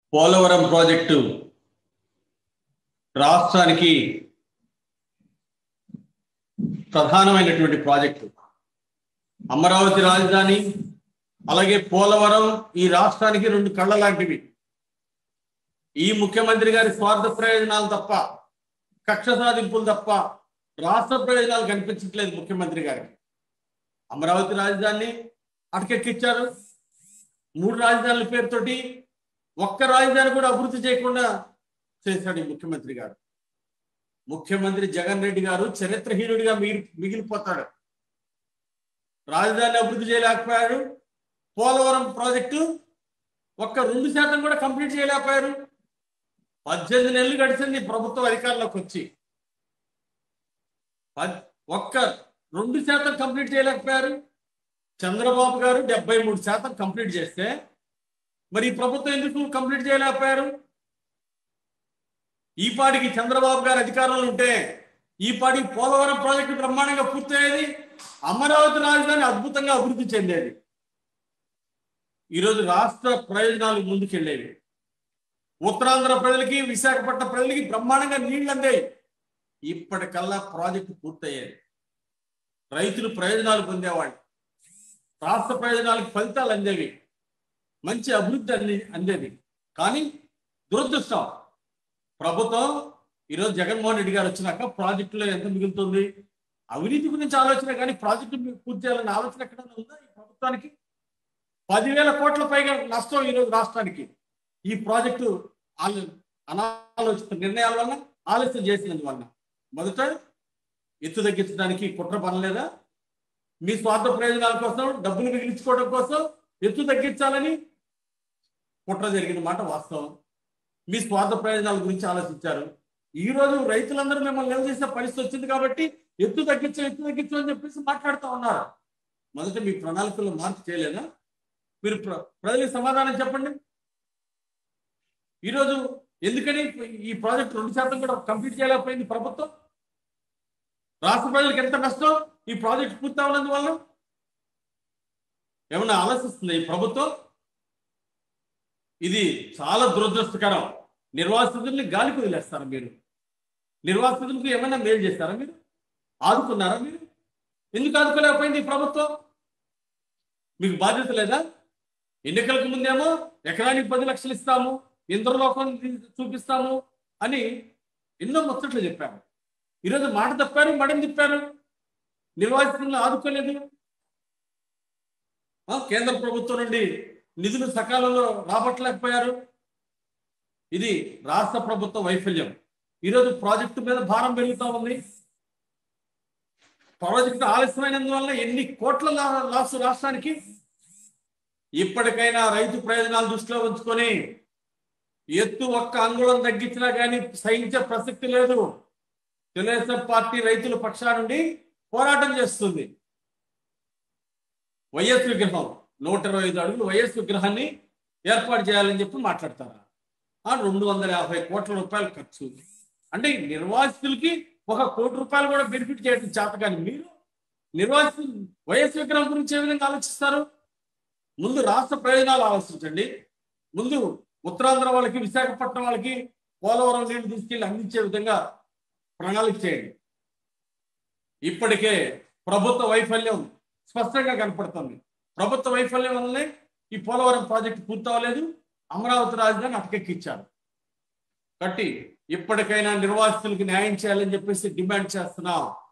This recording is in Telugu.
పోలవరం ప్రాజెక్టు రాష్ట్రానికి ప్రధానమైనటువంటి ప్రాజెక్టు అమరావతి రాజధాని అలాగే పోలవరం ఈ రాష్ట్రానికి రెండు కళ్ళ లాంటివి ఈ ముఖ్యమంత్రి గారి స్వార్థ ప్రయోజనాలు తప్ప కక్ష సాధింపులు తప్ప రాష్ట్ర ప్రయోజనాలు కనిపించట్లేదు ముఖ్యమంత్రి గారికి అమరావతి రాజధానిని అటకెక్కిచ్చారు మూడు రాజధానుల పేరుతోటి ఒక్క రాజధాని కూడా అభివృద్ధి చేయకుండా చేశాడు ఈ ముఖ్యమంత్రి గారు ముఖ్యమంత్రి జగన్ రెడ్డి గారు చరిత్రహీనుడిగా మిగిలి మిగిలిపోతాడు రాజధాని అభివృద్ధి చేయలేకపోయారు పోలవరం ప్రాజెక్టు ఒక్క రెండు శాతం కూడా కంప్లీట్ చేయలేకపోయారు పద్దెనిమిది నెలలు గడిచింది ప్రభుత్వం అధికారంలోకి వచ్చి పద్- ఒక్క రెండు శాతం కంప్లీట్ చేయలేకపోయారు చంద్రబాబు గారు డెబ్బై మూడు శాతం కంప్లీట్ చేస్తే మరి ఈ ప్రభుత్వం ఎందుకు కంప్లీట్ చేయలేకపోయారు ఈ పాటికి చంద్రబాబు గారు అధికారంలో ఉంటే ఈ పాటికి పోలవరం ప్రాజెక్టు బ్రహ్మాండంగా పూర్తయ్యేది అమరావతి రాజధాని అద్భుతంగా అభివృద్ధి చెందేది ఈరోజు రాష్ట్ర ప్రయోజనాలు ముందుకెళ్ళేవి ఉత్తరాంధ్ర ప్రజలకి విశాఖపట్నం ప్రజలకి బ్రహ్మాండంగా నీళ్లు అందాయి ఇప్పటికల్లా ప్రాజెక్టు పూర్తయ్యేది రైతులు ప్రయోజనాలు పొందేవాళ్ళు రాష్ట్ర ప్రయోజనాలకు ఫలితాలు అందేవి మంచి అభివృద్ధి అంది అందేది కానీ దురదృష్టం ప్రభుత్వం ఈరోజు జగన్మోహన్ రెడ్డి గారు వచ్చినాక ప్రాజెక్టులో ఎంత మిగులుతుంది అవినీతి గురించి ఆలోచన కానీ ప్రాజెక్టు పూర్తి చేయాలనే ఆలోచన ఎక్కడైనా ఉందా ఈ ప్రభుత్వానికి పదివేల కోట్ల పైగా నష్టం ఈరోజు రాష్ట్రానికి ఈ ప్రాజెక్టు ఆలో- అనాలోచిత నిర్ణయాల వల్ల ఆలస్యం చేసినందువల్ల మొదట ఎత్తు తగ్గించడానికి కుట్ర పనలేదా మీ స్వార్థ ప్రయోజనాల కోసం డబ్బులు మిగిలించుకోవడం కోసం ఎత్తు తగ్గించాలని కుట్ర జరిగిన మాట వాస్తవం మీ స్వార్థ ప్రయోజనాల గురించి ఆలోచించారు ఈ రోజు రైతులందరూ మిమ్మల్ని నిలదీసే పరిస్థితి వచ్చింది కాబట్టి ఎత్తు తగ్గించు ఎత్తు తగ్గించు అని చెప్పేసి మాట్లాడుతూ ఉన్నారు మొదట మీ ప్రణాళికల్లో మార్పు చేయలేదా మీరు ప్ర- ప్రజలకు సమాధానం చెప్పండి ఈరోజు ఎందుకని ఈ ప్రాజెక్ట్ రెండు శాతం కూడా కంప్లీట్ చేయలేకపోయింది ప్రభుత్వం రాష్ట్ర ప్రజలకు ఎంత నష్టం ఈ ప్రాజెక్ట్ పూర్తి అవనందువల్ల ఏమన్నా ఆలోచిస్తుంది ఈ ప్రభుత్వం ఇది చాలా దురదృష్టకరం నిర్వాసితుల్ని గాలికి వదిలేస్తారా మీరు నిర్వాసితులకు ఏమైనా మేలు చేస్తారా మీరు ఆదుకున్నారా మీరు ఎందుకు ఆదుకోలేకపోయింది ఈ ప్రభుత్వం మీకు బాధ్యత లేదా ఎన్నికలకు ముందేమో ఎకరానికి పది లక్షలు ఇస్తాము ఇంద్రలోకం చూపిస్తాము అని ఎన్నో ముచ్చట్లు చెప్పారు ఈరోజు మాట తప్పారు మడం తిప్పారు నిర్వాసితులను ఆదుకోలేదు ఆ, కేంద్ర ప్రభుత్వం నుండి నిధులు సకాలంలో రాబట్టలేకపోయారు ఇది రాష్ట్ర ప్రభుత్వ వైఫల్యం ఈరోజు ప్రాజెక్టు మీద భారం పెరుగుతూ ఉంది ప్రాజెక్టు ఆలస్యమైనందువల్ల ఎన్ని కోట్ల లా- లాస్ రాష్ట్రానికి ఇప్పటికైనా రైతు ప్రయోజనాలు దృష్టిలో ఉంచుకొని ఎత్తు ఒక్క అంగుళం తగ్గించినా కానీ సహించే ప్రసక్తి లేదు తెలుగుదేశం పార్టీ రైతుల పక్షా నుండి పోరాటం చేస్తుంది వైఎస్ విగ్రహం నూట ఇరవై ఐదు అడుగులు వైఎస్ విగ్రహాన్ని ఏర్పాటు చేయాలని చెప్పి మాట్లాడతారా ఆ రెండు వందల యాభై కోట్ల రూపాయలు ఖర్చు అంటే ఈ నిర్వాసితులకి ఒక కోటి రూపాయలు కూడా బెనిఫిట్ చేయడం చేత కానీ మీరు నిర్వాసితులు వైఎస్ విగ్రహం గురించి ఏ విధంగా ఆలోచిస్తారు ముందు రాష్ట్ర ప్రయోజనాలు ఆలోచించండి ముందు ఉత్తరాంధ్ర వాళ్ళకి విశాఖపట్నం వాళ్ళకి పోలవరం నీళ్లు తీసుకెళ్లి అందించే విధంగా ప్రణాళిక చేయండి ఇప్పటికే ప్రభుత్వ వైఫల్యం స్పష్టంగా కనపడుతుంది ప్రభుత్వ వైఫల్యం వల్లనే ఈ పోలవరం ప్రాజెక్టు పూర్తవలేదు అమరావతి రాజధాని అటకెక్కిచ్చారు కాబట్టి ఇప్పటికైనా నిర్వాసితులకు న్యాయం చేయాలని చెప్పేసి డిమాండ్ చేస్తున్నాం